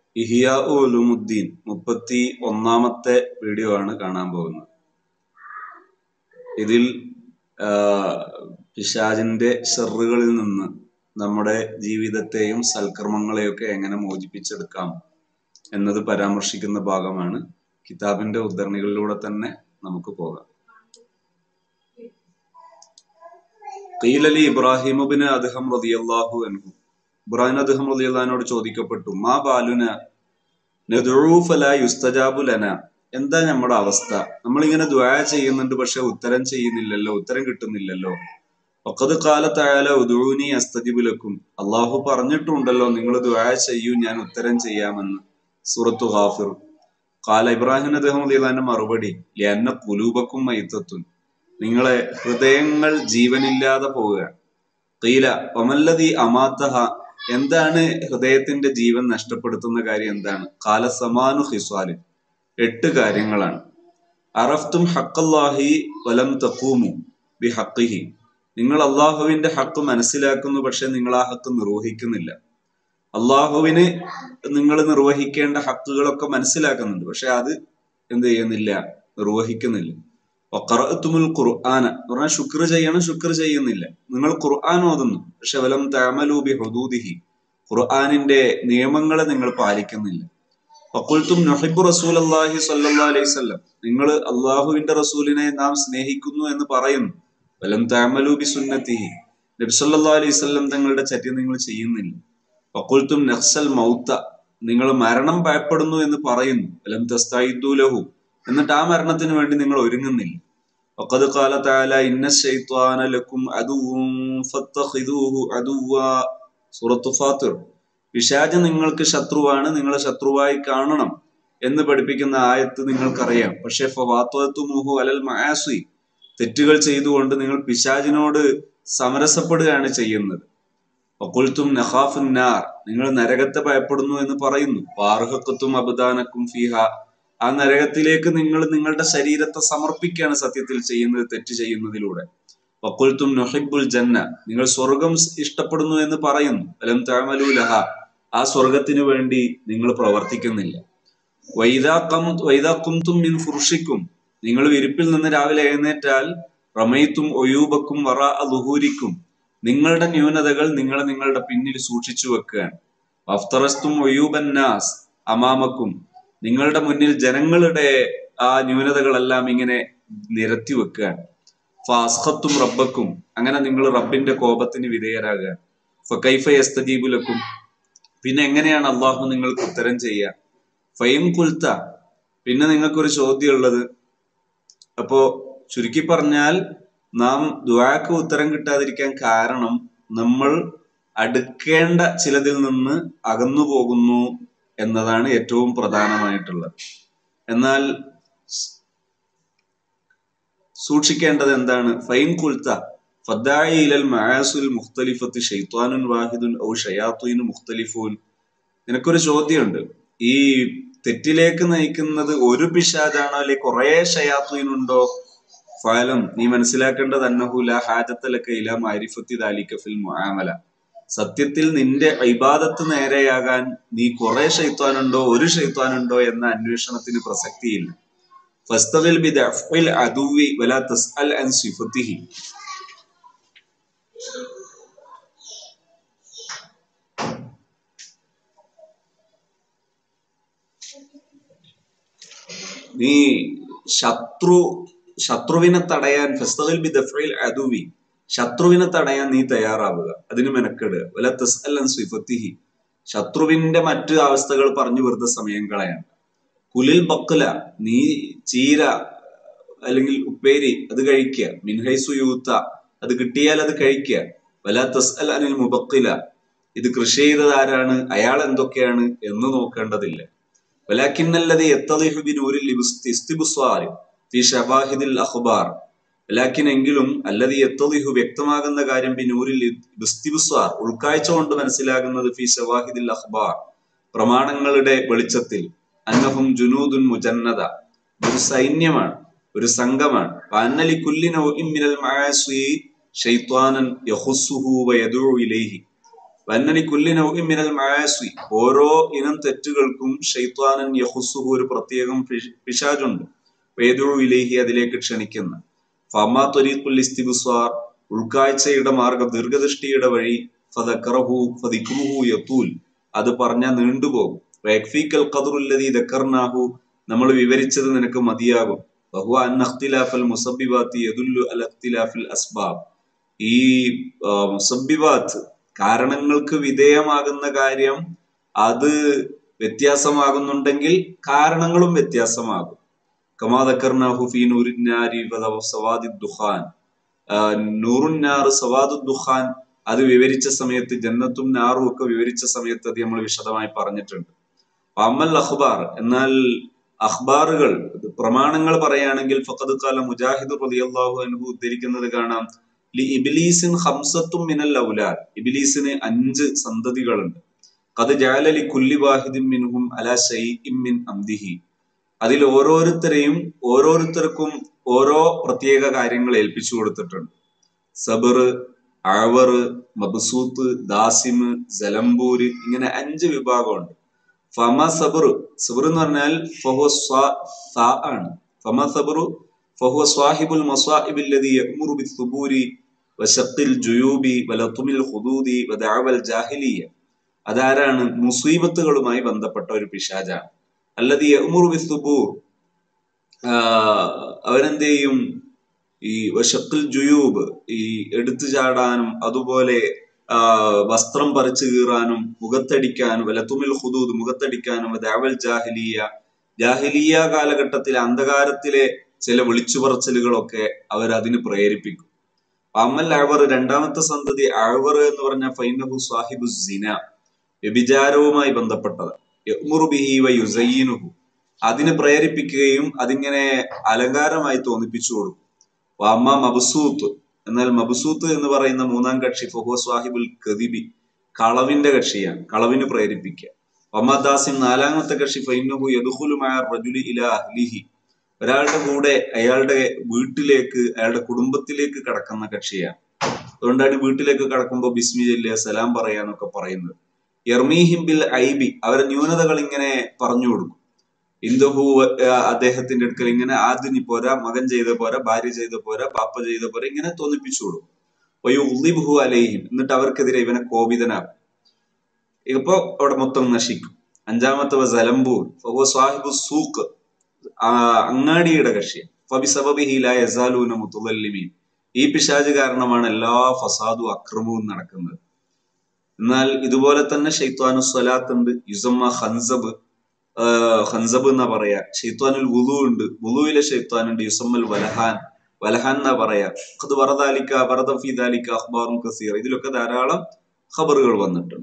ഇഹിയ ഉലുമുദ്ദീൻ മുപ്പത്തി ഒന്നാമത്തെ വീഡിയോ ആണ് കാണാൻ പോകുന്നത് ഇതിൽ ആ, പിശാചിന്റെ ഷെറുകളിൽ നിന്ന് നമ്മുടെ ജീവിതത്തെയും സൽക്കർമ്മങ്ങളെയൊക്കെ എങ്ങനെ മോചിപ്പിച്ചെടുക്കാം എന്നത് പരാമർശിക്കുന്ന ഭാഗമാണ് കിതാബിന്റെ ഉദ്ധരണികളിലൂടെ തന്നെ നമുക്ക് പോകാം ഖീലലി ഇബ്രാഹിം ബിൻ അദ്ഹം റളിയല്ലാഹു അൻഹു ഇബ്രാഹിം അദ്ഹം റളിയല്ലാഹുവിനോട് ചോദിക്കപ്പെട്ടു മാ ബാലുന നദുഉ ഫലാ യുസ്തജാബു ലന എന്താ നമ്മുടെ അവസ്ഥ നമ്മളിങ്ങനെ ദ്വാ ചെയ്യുന്നുണ്ട് പക്ഷെ ഉത്തരം ചെയ്യുന്നില്ലല്ലോ ഉത്തരം കിട്ടുന്നില്ലല്ലോ ഒക്കത് കാലത്തായാല ഉദൂനി അസ്തജിബുലക്കും അള്ളാഹു പറഞ്ഞിട്ടുണ്ടല്ലോ നിങ്ങൾ ദ്വാ ചെയ്യൂ ഞാൻ ഉത്തരം ചെയ്യാമെന്ന് സൂറത്തു ഖാഫിർ കാല ഇബ്രാഹിം അദ്ദേഹം അലിയുടെ മറുപടി ലിയന്ന കുലൂബക്കും മൈത്തത്തുൻ നിങ്ങളെ ഹൃദയങ്ങൾ ജീവനില്ലാതെ പോവുക കീല ഒമല്ലതി അമാത്തഹ എന്താണ് ഹൃദയത്തിന്റെ ജീവൻ നഷ്ടപ്പെടുത്തുന്ന കാര്യം എന്താണ് കാലസമാനു ഹിസ്വാല് എട്ട് കാര്യങ്ങളാണ് അറഫ്തും ഹക്കല്ലാഹി വലം തക്കൂമു ബി ഹക്കിഹി നിങ്ങൾ അള്ളാഹുവിന്റെ ഹക്ക് മനസ്സിലാക്കുന്നു പക്ഷെ നിങ്ങൾ ആ ഹക്ക് നിർവഹിക്കുന്നില്ല അള്ളാഹുവിന് നിങ്ങൾ നിർവഹിക്കേണ്ട ഹക്കുകളൊക്കെ മനസ്സിലാക്കുന്നുണ്ട് പക്ഷെ അത് എന്ത് ചെയ്യുന്നില്ല നിർവഹിക്കുന്നില്ല വഖറഅത്തുമുൽ ഖുർആന എന്ന് പറഞ്ഞാൽ ശുക്ർ ചെയ്യണം ശുക്ർ ചെയ്യുന്നില്ല നിങ്ങൾ ഖുർആൻ ഓതുന്നു പക്ഷെ വലം തഅമലു ബി ഹുദൂദിഹി ഖുർആനിന്റെ നിയമങ്ങളെ നിങ്ങൾ പാലിക്കുന്നില്ല വഖുൽതും നുഹിബ്ബു റസൂലല്ലാഹി സ്വല്ലല്ലാഹു അലൈഹി വസല്ലം നിങ്ങൾ അള്ളാഹുവിന്റെ റസൂലിനെ നാം സ്നേഹിക്കുന്നു എന്ന് പറയുന്നു വലം തഅമലു ബി സുന്നത്തിഹി നബി സല്ലല്ലാഹു അലൈഹി വസല്ലം തങ്ങളുടെ ചര്യ നിങ്ങൾ ചെയ്യുന്നില്ല വഖുൽതും നഖ്സൽ മൗത്ത നിങ്ങൾ മരണം ഭയപ്പെടുന്നു എന്ന് പറയുന്നു വലം തസ്തൈദു ലഹു എന്നിട്ട് ആ മരണത്തിന് വേണ്ടി നിങ്ങൾ ഒരുങ്ങുന്നില്ല وقد قال تعالى إن الشيطان لكم عدو فاتخذوه عدوا സൂറത്തു ഫാത്തിർ പിശാജ് നിങ്ങൾക്ക് ശത്രുവാണ് നിങ്ങളെ ശത്രുവായി കാണണം എന്ന് പഠിപ്പിക്കുന്ന ആയത്ത് നിങ്ങൾക്കറിയാം പക്ഷെ ഫവാത്വത്തുമുഹു അലൽ മയാസി തെറ്റുകൾ ചെയ്തുകൊണ്ട് നിങ്ങൾ പിശാജിനോട് സമരസപ്പെടുകയാണ് ചെയ്യുന്നത് വക്കുൽത്തും നഹാഫുന്നാർ നിങ്ങൾ നരകത്തെ ഭയപ്പെടുന്നു എന്ന് പറയുന്നു വാർഹക്കത്തും അബദാനക്കും ഫിഹ ആ നരകത്തിലേക്ക് നിങ്ങൾ നിങ്ങളുടെ ശരീരത്തെ സമർപ്പിക്കുകയാണ് സത്യത്തിൽ ചെയ്യുന്നത് തെറ്റ് ചെയ്യുന്നതിലൂടെ വക്കുൽത്തും നൊഹിബുൽ ജന്ന നിങ്ങൾ സ്വർഗം ഇഷ്ടപ്പെടുന്നു എന്ന് പറയുന്നു അലം താമലു ലഹ ആ സ്വർഗത്തിനു വേണ്ടി നിങ്ങൾ പ്രവർത്തിക്കുന്നില്ല വൈദാക്കം വൈദാക്കുംതും മിൻ ഫുർഷിക്കും നിങ്ങൾ വിരിപ്പിൽ നിന്ന് രാവിലെ എഴുന്നേറ്റാൽ റമയത്തും ഒയൂബക്കും വറ ലുഹൂരിക്കും നിങ്ങളുടെ ന്യൂനതകൾ നിങ്ങൾ നിങ്ങളുടെ പിന്നിൽ സൂക്ഷിച്ചു വെക്കുകയാണ് അഫ്തറസ്തും ഒയൂബന്നാസ് അമാമക്കും നിങ്ങളുടെ മുന്നിൽ ജനങ്ങളുടെ ആ ന്യൂനതകളെല്ലാം ഇങ്ങനെ നിരത്തി വെക്കുകയാണ് ഫാസ്ഹത്തും റബ്ബക്കും അങ്ങനെ നിങ്ങൾ റബ്ബിന്റെ കോപത്തിന് വിധേയരാകുക ഫൈഫ യസ്തജീബുലക്കും പിന്നെ എങ്ങനെയാണ് അള്ളാഹു നിങ്ങൾക്ക് ഉത്തരം ചെയ്യുക ഫൈം കുൽത്ത പിന്നെ നിങ്ങൾക്കൊരു ചോദ്യം ഉള്ളത് അപ്പോ ചുരുക്കി പറഞ്ഞാൽ നാം ദുആക്ക് ഉത്തരം കിട്ടാതിരിക്കാൻ കാരണം നമ്മൾ അടുക്കേണ്ട ചിലതിൽ നിന്ന് അകന്നു പോകുന്നു എന്നതാണ് ഏറ്റവും പ്രധാനമായിട്ടുള്ളത് എന്നാൽ സൂക്ഷിക്കേണ്ടത് എന്താണ് ഫൈൻ കുൽത്ത ഫദ്ദായി ഇലൽ മആസുൽ മുഖ്തലിഫത്ത് ഷെയ്ത്വാനുൻ വാഹിദുൻ ഔ ഷയാത്തുയിൻ മുഖ്തലിഫൂൻ നിനക്കൊരു ചോദ്യമുണ്ട് ഈ തെറ്റിലേക്ക് നയിക്കുന്നത് ഒരു പിശാജാണോ അല്ലെ കുറെ ഷയാത്തുയിനുണ്ടോ ഫലം നീ മനസ്സിലാക്കേണ്ടത് അന്നഹുല ഹാജത്തലക്ക ഇല മാരിഫത്തി ദാലിക ഫിൽ മുആമല സത്യത്തിൽ നിന്റെ ഇബാദത്ത് നേരെയാകാൻ നീ കുറെ ഷെയ്ത്വാനുണ്ടോ ഒരു ഷെയ്ത്വാനുണ്ടോ എന്ന അന്വേഷണത്തിന് പ്രസക്തിയില്ല ഫസ്തവിൽ ബിദഅഫ്ഇൽ അദുവി വലാ തസ്അൽ അൻ സിഫത്തിഹി നീ ശത്രു ശത്രുവിനെ തടയാൻ ഫസ്തവിൽ ബിദഅഫ്ഇൽ അദുവി ശത്രുവിനെ തടയാൻ നീ തയ്യാറാവുക അതിന് മെനക്കെടുക വല തസ്അൽ അൻ സിഫത്തിഹി ശത്രുവിന്റെ മറ്റു അവസ്ഥകൾ പറഞ്ഞു വെറുതെ സമയം കളയാൻ കുലിൽ ബക്കല നീ ചീര അല്ലെങ്കിൽ ഉപ്പേരി അത് കഴിക്കുക മിൻഹൈസു യൂത്ത അത് കിട്ടിയാൽ അത് കഴിക്കുക വല തസ്അൽ അനിൽ മുബക്കില ഇത് കൃഷി ചെയ്തത് ആരാണ് അയാൾ എന്തൊക്കെയാണ് എന്ന് നോക്കേണ്ടതില്ല വലാക്കിന്നല്ലത് എത്തദിഹു ബിനൂരിൽ ഇസ്തിബുസ്വാർ ഫി ഷബാഹിദിൽ അഖ്ബാർ വലാക്കിൻ എങ്കിലും അല്ലത് എത്തദിഹു വ്യക്തമാകുന്ന കാര്യം ബിനൂരിൽ ഇസ്തിബുസ്വാർ ഉൾക്കാഴ്ച കൊണ്ട് മനസ്സിലാകുന്നത് ഫി ഷവാഹിദിൽ അഖ്ബാർ പ്രമാണങ്ങളുടെ വെളിച്ചത്തിൽ അന്നഹും ജുനൂദുൻ മുജന്നത ഒരു സൈന്യമാണ് ഒരു സംഘമാണ് അന്നലി കുല്ലിനോ ഇമ്മിനൽ മആസി ഷൈത്വാനൻ യഹുസ്സുഹു വയദുഉ ഇലൈഹി വന്നനി കുല്ലിനൗഹി മിനൽ മയാസി ഓരോ ഇനം തെറ്റുകൾക്കും ഷെയ്ത്വാനൻ യഹുസുഹു ഒരു പ്രത്യേകം പിശ്- പിശാചുണ്ട് വേദുഴു ഇലേഹി അതിലേക്ക് ക്ഷണിക്കുന്ന ഫമാ ത്വരീഖുൽ ഇസ്തിബ്സാർ ഉൾക്കാഴ്ചയുടെ മാർഗം ദീർഘദൃഷ്ടിയുടെ വഴി ഫദക്കറഹു ഫദിക്റുഹു യത്തൂൽ അത് പറഞ്ഞാൽ നീണ്ടുപോകും വയക്ഫീക്കൽ ഖദറുല്ലദീ ദക്കർനാഹു നമ്മൾ വിവരിച്ചത് നിനക്ക് മതിയാകും ബഹുവ അൻ അഖ്തിലാഫൽ മുസബ്ബിബാത്തി യദുല്ലു അൽ അഖ്തിലാഫിൽ അസ്ബാബ് ഈ ആ, മുസബ്ബിബാത്ത് കാരണങ്ങൾക്ക് വിധേയമാകുന്ന കാര്യം അത് വ്യത്യാസമാകുന്നുണ്ടെങ്കിൽ കാരണങ്ങളും വ്യത്യാസമാകും കമാ ദക്കർനാഹു ഫീ നൂരിന്നാരി സവാദി ദുഖാൻ നൂറുന്നാർ സവാദു ദുഖാൻ അത് വിവരിച്ച സമയത്ത് ജന്നത്തും നാറും ഒക്കെ വിവരിച്ച സമയത്ത് അത് നമ്മൾ വിശദമായി പറഞ്ഞിട്ടുണ്ട് അമൽ അഖ്ബാർ എന്നാൽ അഖ്ബാറുകൾ പ്രമാണങ്ങൾ പറയുകയാണെങ്കിൽ ഫഖദ് കാല മുജാഹിദ് റളിയല്ലാഹു അൻഹു ഉദ്ധരിക്കുന്നത് കാണാം ലി ഇബ്ലീസിൻ ഹംസത്തും മിനൽ ഔലാദ് ഇബ്ലീസിന് അഞ്ച് സന്തതികളുണ്ട് കത് ജാലലി കുല്ലി വാഹിദിൻ മിൻഹും അലാ ഷൈഇൻ മിൻ അംദിഹി അതിൽ ഓരോരുത്തരെയും ഓരോരുത്തർക്കും ഓരോ പ്രത്യേക കാര്യങ്ങൾ ഏൽപ്പിച്ചു കൊടുത്തിട്ടുണ്ട് സബർ ആവർ മബ്സൂത്ത് ദാസിമ് ജലംബൂര് ഇങ്ങനെ അഞ്ച് വിഭാഗമുണ്ട് ഫമ സബർ സബർ എന്ന് പറഞ്ഞാൽ ഫഹുവ സ്വാ- സാ ആണ് ഫമ സബറു ഫഹുവ സ്വാഹിബുൽ മസ്വാഹിബ് الذي يأمر بالثبور وشق الجيوب ولطم الخدود ودعوى الجاهلية അതാരാണ് മുസീബത്തുകളുമായി ബന്ധപ്പെട്ട ഒരു പിശാചാണ് അല്ലത് യഅ്മുറു ബിസ്സുബൂർ അവരെന്ത് ചെയ്യും ഈ വശക്കിൽ ജുയൂബ് ഈ എടുത്തു ചാടാനും അതുപോലെ ആ, വസ്ത്രം പറിച്ചു കീറാനും മുഖത്തടിക്കാനും വലത്തുമിൽ ഹുദൂദ് മുഖത്തടിക്കാനും ദാവൽ ജാഹിലിയ ജാഹിലിയ കാലഘട്ടത്തിലെ അന്ധകാരത്തിലെ ചില വിളിച്ചുപറച്ചിലുകളൊക്കെ അവർ അതിന് പ്രേരിപ്പിക്കും അമൽ അഴവർ രണ്ടാമത്തെ സന്തതി അഴവർ എന്ന് പറഞ്ഞ ഫൈനഹു സാഹിബു സിന വ്യഭിചാരവുമായി ബന്ധപ്പെട്ടത് യഅ്മുറു ബിഹി വ യുസയ്യിനുഹു അതിനെ പ്രേരിപ്പിക്കുകയും അതിങ്ങനെ അലങ്കാരമായി തോന്നിപ്പിച്ചു കൊടുക്കും വാമ മബ്സൂത്ത് എന്നാൽ മബ്സൂത്ത് എന്ന് പറയുന്ന മൂന്നാം കക്ഷി ഫഹുവ സ്വാഹിബുൽ കദിബി കളവിന്റെ കക്ഷിയാണ് കളവിന് പ്രേരിപ്പിക്കുക വമദാസിം നാലാമത്തെ കക്ഷി ഫൈനഹു യദുഖുലുമായ റജുലി ഇല അഹ്ലിഹി ഒരാളുടെ കൂടെ അയാളുടെ വീട്ടിലേക്ക് അയാളുടെ കുടുംബത്തിലേക്ക് കടക്കുന്ന കക്ഷിയാണ് അതുകൊണ്ടാണ് വീട്ടിലേക്ക് കടക്കുമ്പോൾ ബിസ്മി ചൊല്ലുക സലാം പറയാന്നൊക്കെ പറയുന്നത് യർമീഹിം ബിൽ ഐബി അവരെ ന്യൂനതകൾ ഇങ്ങനെ പറഞ്ഞു കൊടുക്കും ഇന്ദുഹു അദ്ദേഹത്തിന്റെ അടുക്കൽ ഇങ്ങനെ ആദ്യം നീ പോരാ മകൻ ചെയ്ത പോരാ ഭാര്യ ചെയ്ത പോരാ പാപ്പ ചെയ്ത പോരാ ഇങ്ങനെ തോന്നിപ്പിച്ചു കൊടുക്കും വയുദ്ദിബ്ഹു അലൈഹിം എന്നിട്ട് അവർക്കെതിരെ ഇവനെ കോപിതനാക്കും ഇപ്പൊ അവിടെ മൊത്തം നശിക്കും അഞ്ചാമത്തെ സലംബൂർ ഫഹുവ സാഹിബു സൂക്ക് ആ അങ്ങാടിയുടെ കക്ഷി ഫബിസബബിഹി ലാ യസാലൂന മുത്തുവല്ലിമീൻ ഈ പിശാജ് കാരണമാണ് എല്ലാ ഫസാദും അക്രമവും നടക്കുന്നത് എന്നാൽ ഇതുപോലെ തന്നെ ഷെയ്ത്വാനു സ്വലാത്ത് ഉണ്ട് യുസമ്മ ഹൻസബ് ആഹ് ഹൻസബ് എന്നാ പറയാ ഷെയ്ത്വാനുൽ വുളു ഉണ്ട് വുളുവിലെ ഷെയ്ത്വാനുണ്ട് യുസമ്മൽ വലഹാൻ വലഹാൻ എന്നാ പറയാ അത് വറദാലിക്ക വറദഫിദാലിക്ക അഖ്ബാറും കസീർ ഇതിലൊക്കെ ധാരാളം ഖബറുകൾ വന്നിട്ടുണ്ട്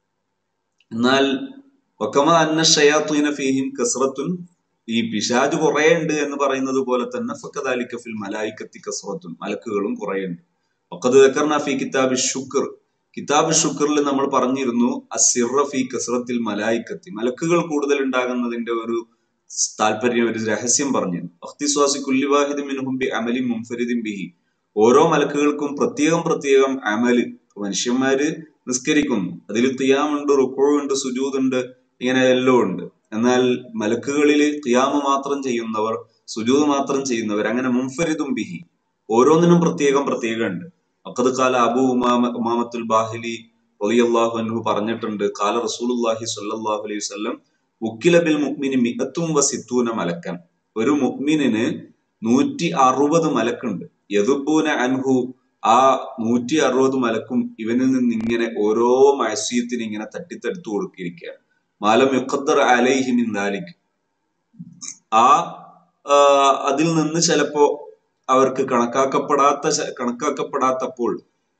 എന്നാൽ ഒക്കമ അന്ന ഷയാത്തുന ഫീഹിം കസ്റത്തുൻ ഈ പിശാജ് കുറെ ഉണ്ട് എന്ന് പറയുന്നത് പോലെ തന്നെ ഫക്കദാലിക്ക ഫിൽ മലായിക്കത്തി കസ്റത്തുൻ മലക്കുകളും കുറെ ഉണ്ട് ഒക്കത് ദക്കർന ഫി കിതാബ് ഷുക്കർ കിതാബ് ഷുക്കറിൽ നമ്മൾ പറഞ്ഞിരുന്നു അസിറ ഫി കസ്റത്തിൽ മലായിക്കത്തി മലക്കുകൾ കൂടുതൽ ഉണ്ടാകുന്നതിന്റെ ഒരു താല്പര്യം ഒരു രഹസ്യം പറഞ്ഞു അഖ്തിസ്വാസി കുല്ലി വാഹിദ് മിൻഹും ബി അമലി മുൻഫരിദിൻ ബിഹി ഓരോ മലക്കുകൾക്കും പ്രത്യേകം പ്രത്യേകം അമല് മനുഷ്യന്മാര് നിസ്കരിക്കുന്നു അതിൽ തിയാമുണ്ട് റുക്കോഴുണ്ട് സുജൂദുണ്ട് ഇങ്ങനെ എല്ലാം ഉണ്ട് എന്നാൽ മലക്കുകളിൽ തിയാമ് മാത്രം ചെയ്യുന്നവർ സുജൂദ് മാത്രം ചെയ്യുന്നവർ അങ്ങനെ മുൻഫരിദും ബിഹി ഓരോന്നിനും പ്രത്യേകം പ്രത്യേകം ഉണ്ട് അക്കത് കാല അബു ഉമാമ ഉമാമത്തുൽ ബാഹിലി റളിയല്ലാഹു അൻഹു പറഞ്ഞിട്ടുണ്ട് കാല റസൂലുള്ളാഹി സ്വല്ലല്ലാഹു അലൈഹി വസല്ലം ഉക്കില ബിൽ മുഅ്മിനി മിഅത്തും വസിത്തൂന മലക്കൻ ഒരു മുഅ്മിനിന് നൂറ്റി അറുപത് മലക്കുണ്ട് യദുബൂന അൻഹു ആ നൂറ്റി അറുപത് മലക്കും ഇവനിൽ നിന്ന് ഇങ്ങനെ ഓരോ മഴസീയത്തിന് ഇങ്ങനെ തട്ടിത്തെടുത്തു കൊടുക്കിയിരിക്കുകയാണ് മാലം യുഖദ്ദർ അലൈഹി മിൻ ദാലിക് ആ ആ, അതിൽ നിന്ന് ചിലപ്പോ അവർക്ക് കണക്കാക്കപ്പെടാത്ത ച- കണക്കാക്കപ്പെടാത്തപ്പോൾ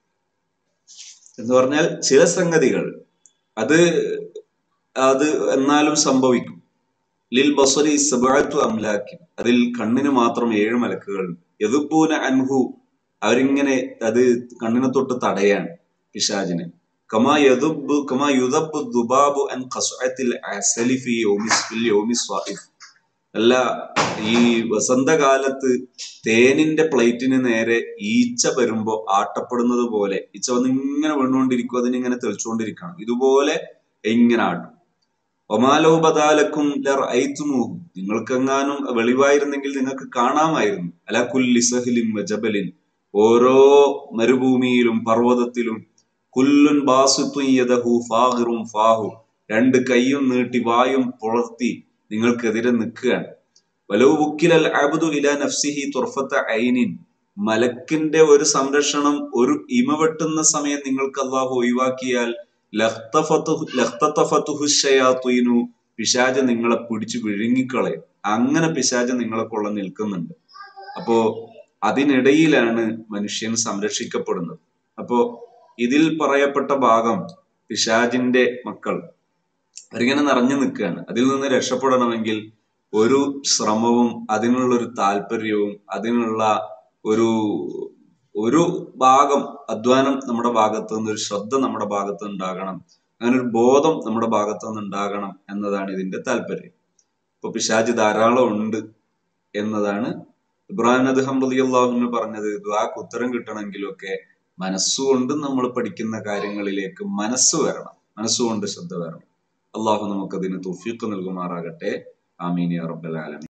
എന്ന് പറഞ്ഞാൽ ചില സംഗതികൾ അത് അത് എന്നാലും സംഭവിക്കും ലിൽ ബസരി സബഅത്തു അംലാക്കി അതിൽ കണ്ണിന് മാത്രം ഏഴ് മലക്കുകൾ യദുബൂന അൻഹു അവരിങ്ങനെ അത് കണ്ണിനെ തൊട്ട് തടയാണ് പിശാജിനെ കമാ യദുബ് കമാ യുദബ് ദുബാബു അൻ ഖസ്അത്തിൽ അസലി ഫി യൗമി ഫിൽ യൗമി സ്വാഇഫ് അല്ല ഈ വസന്തകാലത്ത് തേനിന്റെ പ്ലേറ്റിന് നേരെ ഈച്ച വരുമ്പോ ആട്ടപ്പെടുന്നത് പോലെ ഈച്ച വന്ന് ഇങ്ങനെ വീണുകൊണ്ടിരിക്കും അതിനിങ്ങനെ തെളിച്ചുകൊണ്ടിരിക്കണം ഇതുപോലെ ഇങ്ങനെ ആട്ടും ഒമാലോ ബദാലക്കും ഐത്തുമൂഹും നിങ്ങൾക്കെങ്ങാനും വെളിവായിരുന്നെങ്കിൽ നിങ്ങൾക്ക് കാണാമായിരുന്നു അല കുല്ലി സഹലിൻ വജബലിൻ ഓരോ മരുഭൂമിയിലും പർവ്വതത്തിലും കുല്ലുൻ ബാസുത്തുൻ യദഹു ഫാഹിറും ഫാഹു രണ്ട് കൈയും നീട്ടി വായും പുളർത്തി നിങ്ങൾക്കെതിരെ നിൽക്കുകയാണ് വലോ വുക്കിലൽ അബ്ദു ഇല നഫ്സിഹി തുർഫത്ത ഐനിൻ മലക്കിന്റെ ഒരു സംരക്ഷണം ഒരു ഇമ വെട്ടുന്ന സമയം നിങ്ങൾക്ക് അള്ളാഹു ഒഴിവാക്കിയാൽ ലഖ്തഫത്തുഹു- ലഖ്തതഫത്തുഹു ശയാത്വീനു പിശാജ് നിങ്ങളെ പിടിച്ചു വിഴുങ്ങിക്കളയും അങ്ങനെ പിശാജ് നിങ്ങളെ കൊള്ള നിൽക്കുന്നുണ്ട് അപ്പോ അതിനിടയിലാണ് മനുഷ്യൻ സംരക്ഷിക്കപ്പെടുന്നത് അപ്പോ ഇതിൽ പറയപ്പെട്ട ഭാഗം പിശാജിന്റെ മക്കൾ അവരിങ്ങനെ നിറഞ്ഞു നിൽക്കുകയാണ് അതിൽ നിന്ന് രക്ഷപ്പെടണമെങ്കിൽ ഒരു ശ്രമവും അതിനുള്ള ഒരു താല്പര്യവും അതിനുള്ള ഒരു ഒരു ഭാഗം അധ്വാനം നമ്മുടെ ഭാഗത്ത് നിന്ന് ഒരു ശ്രദ്ധ നമ്മുടെ ഭാഗത്ത് ഉണ്ടാകണം അങ്ങനെ ഒരു ബോധം നമ്മുടെ ഭാഗത്ത് നിന്ന് ഉണ്ടാകണം എന്നതാണ് ഇതിന്റെ താല്പര്യം ഇപ്പൊ പിശാജ് ധാരാളം ഉണ്ട് എന്നതാണ് ഇബ്രാഹിം അദ്ദേഹം റളിയല്ലാഹു പറഞ്ഞത് ദ്വാക്ക് ഉത്തരം കിട്ടണമെങ്കിലൊക്കെ മനസ്സുകൊണ്ട് നമ്മൾ പഠിക്കുന്ന കാര്യങ്ങളിലേക്ക് മനസ്സ് വരണം മനസ്സുകൊണ്ട് ശ്രദ്ധ വരണം അള്ളാഹു നമുക്കതിന് തുഫീഖ് നൽകുമാറാകട്ടെ ആമീൻ യാ റബ്ബൽ ആലമീൻ